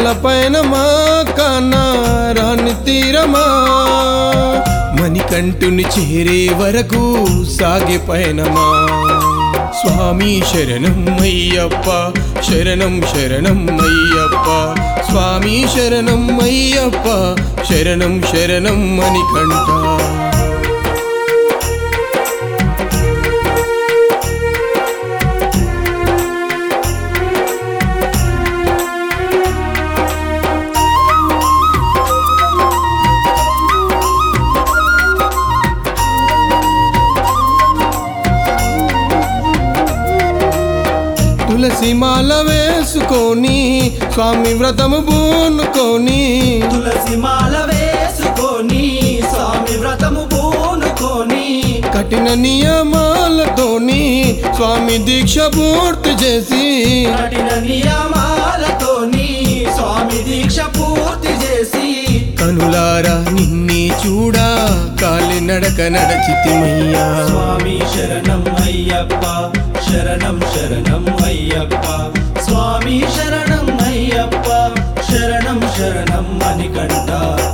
తలపైన మా కన్న రాని తీరమా మణికంఠుని చేరే వరకు సాగే పయనమా స్వామి శరణం అయ్యప్ప శరణం శరణం అయ్యప్ప స్వామి శరణం అయ్యప్ప శరణం శరణం మణికంఠ తులసి మాల వేసుకొని స్వామి వ్రతము పూనుకొని తులసి మాల వేసుకొని స్వామి వ్రతము పూనుకొని కఠిన నియమాలతోని స్వామి దీక్ష పూర్తి చేసి కఠిన నియమాలతోని స్వామి దీక్ష పూర్తి చేసి కనులారా నిన్నే చూడా కాలి నడక నడచితిమయ్యా స్వామి శరణం అయ్యప్ప శరణం శరణం అయ్యప్ప స్వామి శరణం అయ్యప్ప శరణం శరణం మణికంఠ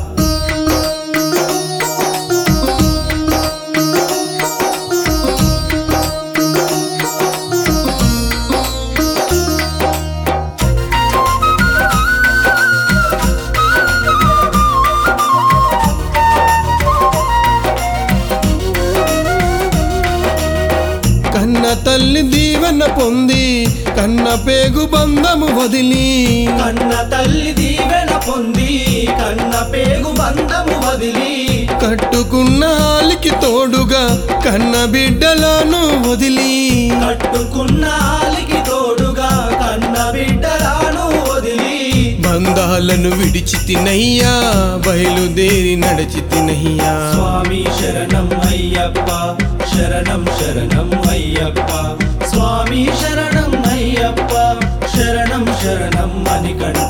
కన్న తల్లి దీవెన పొంది కన్న పేగు బంధము వదిలి కన్న తల్లి దీవెన పొంది కన్న పేగు బంధము వదిలి కట్టుకున్న ఆలికి తోడుగా కన్న బిడ్డలను వదిలి కట్టుకున్న ఆలికి తోడుగా కన్న బిడ్డలాను వదిలి బంధాలను విడిచి తినయ్యా బయలుదేరి నడిచి తినయ్యా స్వామి శరణం అయ్యప్ప శరణం శరణం అయ్యప్ప స్వామి శరణం అయ్యప్ప శరణం శరణం మణికంఠ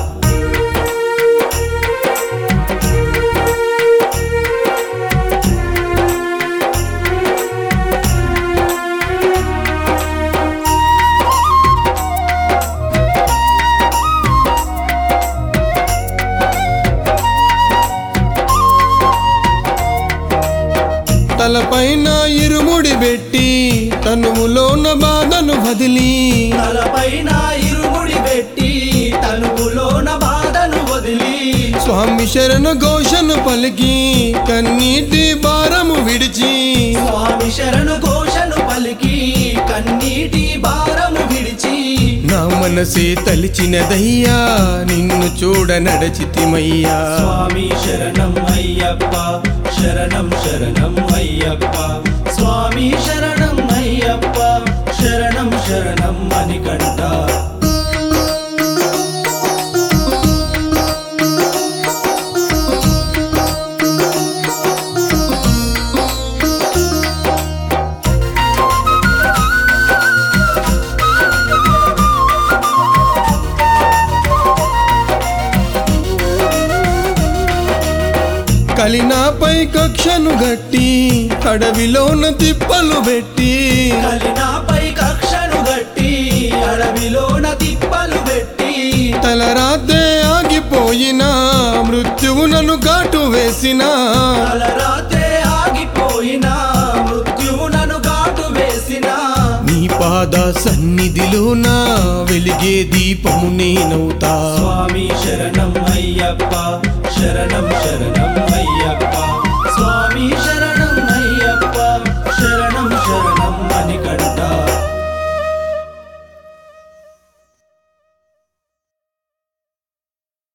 తలపైన ఇరుముడి పెట్టి తనువులోన బాధను వదిలి తలపైన ఇరుముడి పెట్టి తనువులోన బాధను వదిలి స్వామి శరణ ఘోషను పలికి కన్నీటి భారము విడిచి స్వామి శరణు ఘోషను పలికి కన్నీటి భారము విడిచి నా మనసే తలిచినదయ్యా నిన్ను చూడ నడచితిమయ్యా స్వామి శరణం అయ్యప్ప శరణం శరణం అయ్యప్ప స్వామి శరణం అయ్యప్ప శరణం శరణం మణికంఠ కలినాపై కక్షను గట్టి అడవిలోన తిప్పలు పెట్టి కలినాపై కక్షను గట్టి అడవిలోన తిప్పలు పెట్టి తలరాతే ఆగిపోయిన మృత్యువు నన్ను ఘాటు వేసిన తలరాతే ఆగిపోయిన మృత్యువు నన్ను ఘాటు వేసిన నీ పాద సన్నిధిలోన వెలిగే దీపము నేనవుతా స్వామి శరణం అయ్యప్ప శరణం శరణం అయ్యప్ప స్వామి శరణం